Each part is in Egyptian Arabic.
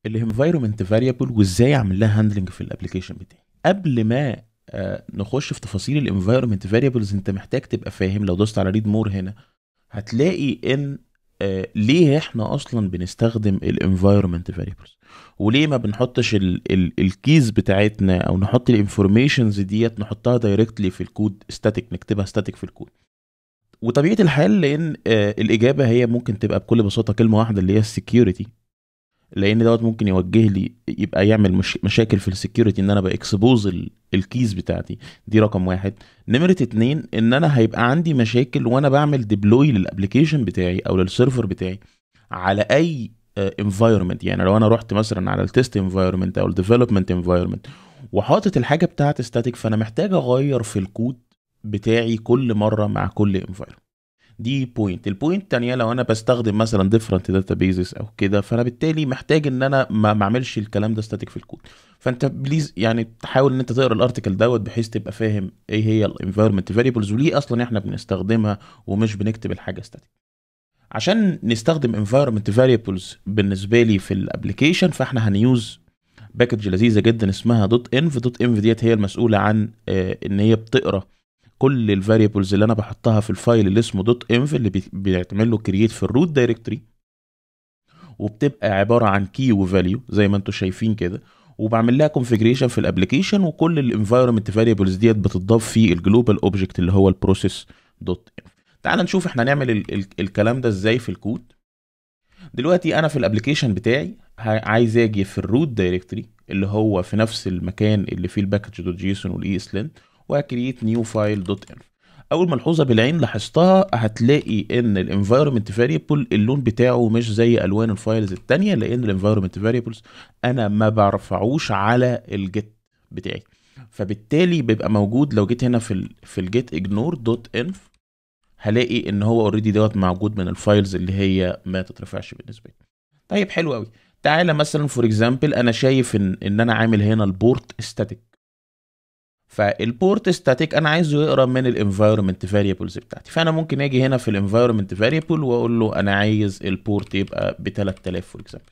الانفايرمنت فاريبل وازاي اعمل لها هاندلنج في الابلكيشن بتاعي قبل ما آه، نخش في تفاصيل الانفايرمنت فاريبلز انت محتاج تبقى فاهم لو دوست على ريد مور هنا هتلاقي ان آه، ليه احنا اصلا بنستخدم الانفايرمنت فاريبلز وليه ما بنحطش الكيز بتاعتنا او نحط الانفورميشنز ديت نحطها دايركتلي في الكود ستاتيك نكتبها ستاتيك في الكود وطبيعه الحال لان آه، الاجابه هي ممكن تبقى بكل بساطه كلمه واحده اللي هي السكيورتي لان دوت ممكن يوجه لي يبقى يعمل مش مشاكل في السكيورتي ان انا باكسبوز الكيز بتاعتي دي رقم واحد نمرة اتنين ان انا هيبقى عندي مشاكل وانا بعمل ديبلوي للابلكيشن بتاعي او للسيرفر بتاعي على اي انفايرمنت يعني لو انا رحت مثلا على التست انفايرمنت او الديفلوبمنت انفايرمنت وحاطط الحاجه بتاعت ستاتيك فانا محتاج اغير في الكود بتاعي كل مره مع كل انفايرمنت دي بوينت البوينت التانية لو انا بستخدم مثلا ديفرنت داتابيزز او كده فانا بالتالي محتاج ان انا ما ما اعملش الكلام ده ستاتيك في الكود فانت بليز يعني تحاول ان انت تقرا الارتكل دوت بحيث تبقى فاهم ايه هي الانفايرمنت فاريبلز وليه اصلا احنا بنستخدمها ومش بنكتب الحاجه ستاتيك عشان نستخدم environment variables بالنسبه لي في الابلكيشن فاحنا هنيوز باكج لذيذه جدا اسمها دوت انف دوت انف ديت هي المسؤوله عن آه، ان هي بتقرا كل الفاريبلز اللي انا بحطها في الفايل اللي اسمه دوت انف اللي بي- بيعمل له كرييت في الروت دايركتوري وبتبقى عباره عن كي وفاليو زي ما انتم شايفين كده وبعمل لها كونفيجريشن في الابلكيشن وكل الانفايرمنت فاريبلز ديت بتضاف في الجلوبال اوبجكت اللي هو البروسيس دوت انف تعال نشوف احنا هنعمل ال ال الكلام ده ازاي في الكود دلوقتي انا في الابلكيشن بتاعي ه- عايز اجي في الروت دايركتوري اللي هو في نفس المكان اللي فيه الباكج دوت جيسون والاي اس لين وهكريت نيو فايل دوت انف اول ملحوظه بالعين لاحظتها هتلاقي ان الانفايرمنت فاريبل اللون بتاعه مش زي الوان الفايلز التانية لان الانفايرمنت فاريبلز انا ما برفعوش على الجيت بتاعي فبالتالي بيبقى موجود لو جيت هنا في ال في الجيت اجنور دوت انف هلاقي ان هو اوريدي دوت موجود من الفايلز اللي هي ما تترفعش بالنسبه لي طيب حلو قوي تعالى مثلا فور اكزامبل انا شايف ان ان انا عامل هنا البورت ستاتيك فالبورت ستاتيك انا عايزه يقرا من الانفايرمنت فاريبلز بتاعتي فانا ممكن اجي هنا في الانفايرمنت فاريبل واقول له انا عايز البورت يبقى ب 3000 فور اكزامبل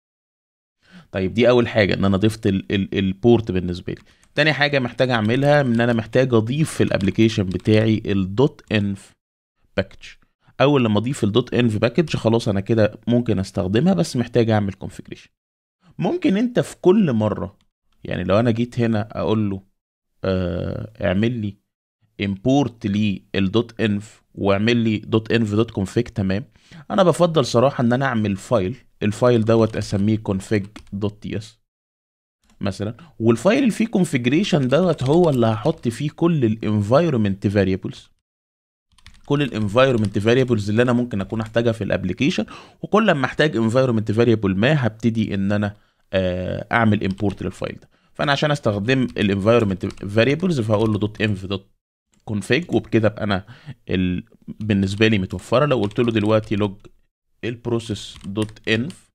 طيب دي اول حاجه ان انا ضفت ال- ال- البورت بالنسبه لي تاني حاجه محتاج اعملها ان انا محتاج اضيف في الابلكيشن بتاعي الدوت انف باكج اول لما اضيف الدوت انف باكج خلاص انا كده ممكن استخدمها بس محتاج اعمل كونفيجريشن ممكن انت في كل مره يعني لو انا جيت هنا اقول له آه اعمل لي امبورت للدوت انف واعمل لي دوت انف دوت config تمام انا بفضل صراحه ان انا اعمل فايل الفايل دوت اسميه config دوت تي اس مثلا والفايل اللي فيه configuration دوت هو اللي هحط فيه كل الانفايرمنت فاريبلز كل الانفايرمنت فاريبلز اللي انا ممكن اكون احتاجها في الابلكيشن وكل لما احتاج انفايرمنت فاريبل ما هبتدي ان انا آه، اعمل امبورت للفايل ده فانا عشان استخدم الانفايرمنت فاريبلز فهقول له دوت انف دوت config وبكده ابقى انا ال... بالنسبه لي متوفره لو قلت له دلوقتي لوج البروسيس دوت انف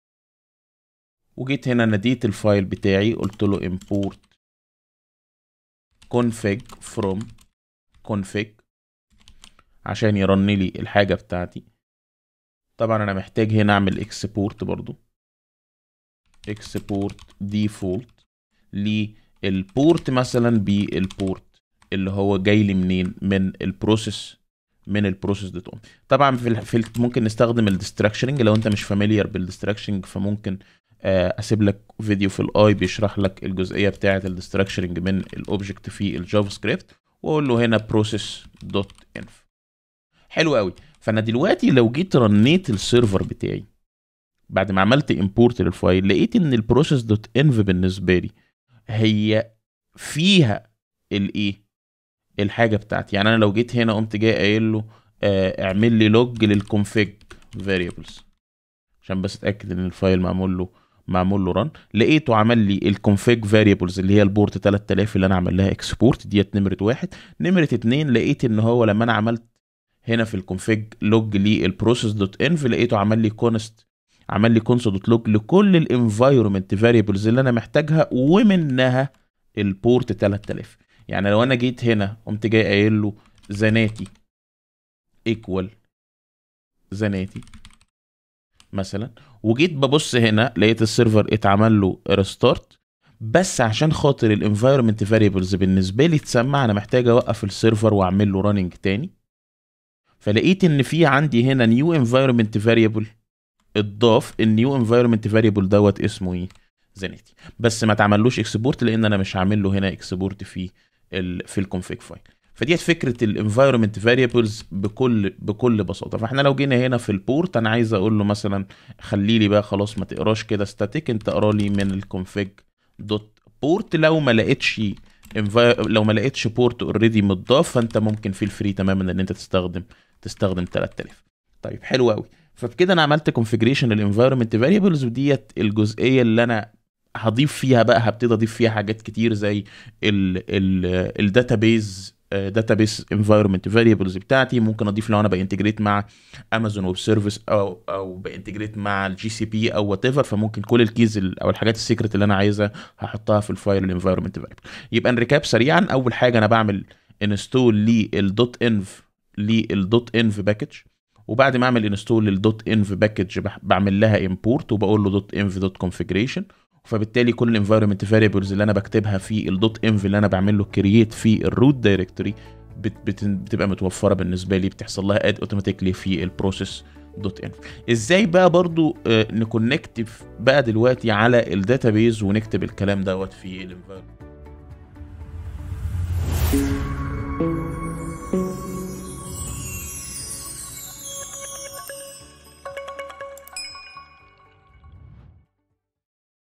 وجيت هنا ناديت الفايل بتاعي قلت له import config from config عشان يرن لي الحاجة بتاعتي طبعا انا محتاج هنا اعمل export برضو export default للبورت مثلا بالبورت اللي هو جاي لي منين من البروسيس من البروسيس دوت اون طبعا في, ال في ال ممكن نستخدم الديستراكشنج لو انت مش فاميليار بالديستراكشنج فممكن آه، اسيب لك فيديو في الاي بيشرح لك الجزئيه بتاعه الديستراكشنج من الاوبجكت في الجافا سكريبت واقول له هنا بروسيس دوت انف حلو قوي فانا دلوقتي لو جيت رنيت السيرفر بتاعي بعد ما عملت امبورت للفايل لقيت ان البروسيس دوت انف بالنسبه لي هي فيها الايه الحاجه بتاعتي يعني انا لو جيت هنا قمت جاي قايل له آه، اعمل لي لوج للconfig variables عشان بس اتاكد ان الفايل معمول له معمول له رن لقيته عمل لي الكونفيج فاريبلز اللي هي البورت 3000 اللي انا عمل لها اكسبورت ديت نمره واحد نمره اتنين لقيت ان هو لما انا عملت هنا في الكونفيج لوج للبروسيس دوت انف لقيته عمل لي كونست عمل لي كونسول دوت لوج لكل الانفايرمنت فاريبلز اللي انا محتاجها ومنها البورت 3000 يعني لو انا جيت هنا قمت جاي قايل له زناتي ايكوال زناتي مثلا وجيت ببص هنا لقيت السيرفر اتعمل له ريستارت بس عشان خاطر الانفايرمنت فاريبلز بالنسبه لي تسمع انا محتاج اوقف السيرفر واعمل له راننج تاني فلقيت ان في عندي هنا نيو انفايرمنت فاريبل اتضاف النيو انفايرمنت فاريبل دوت اسمه ايه زينيتي بس ما تعملوش اكسبورت لان انا مش عامل له هنا اكسبورت في ال في الكونفيج فايل فديت فكره الانفايرمنت فاريبلز بكل بكل بساطه فاحنا لو جينا هنا في البورت انا عايز اقول له مثلا خلي لي بقى خلاص ما تقراش كده ستاتيك انت اقرا لي من الكونفيج دوت بورت لو ما لقيتش لو ما لقيتش بورت اوريدي متضاف فانت ممكن في الفري تماما ان انت تستخدم تستخدم 3000 طيب حلو قوي فبكده انا عملت كونفيجريشن الانفايرمنت فاريبلز وديت الجزئيه اللي انا هضيف فيها بقى هبتدي اضيف فيها حاجات كتير زي الداتابيز داتابيس انفايرمنت فاريبلز بتاعتي ممكن اضيف لو انا بانتجريت مع امازون ويب سيرفيس او او بانتجريت مع الجي سي بي او وات ايفر فممكن كل الكيز او الحاجات السيكرت اللي انا عايزها هحطها في الفايل الانفايرمنت فاريبل يبقى نريكاب سريعا اول حاجه انا بعمل انستول للدوت انف للدوت انف باكج وبعد ما اعمل انستول للدوت انف باكج بعمل لها امبورت وبقول له دوت انف دوت كونفيجريشن فبالتالي كل الانفايرمنت فاريبلز اللي انا بكتبها في الدوت انف اللي انا بعمل له كرييت في الروت دايركتوري بتبقى متوفره بالنسبه لي بتحصل لها اد اوتوماتيكلي في البروسيس دوت انف ازاي بقى برضو آه نكونكت بقى دلوقتي على الداتابيز ونكتب الكلام دوت في الانفايرمنت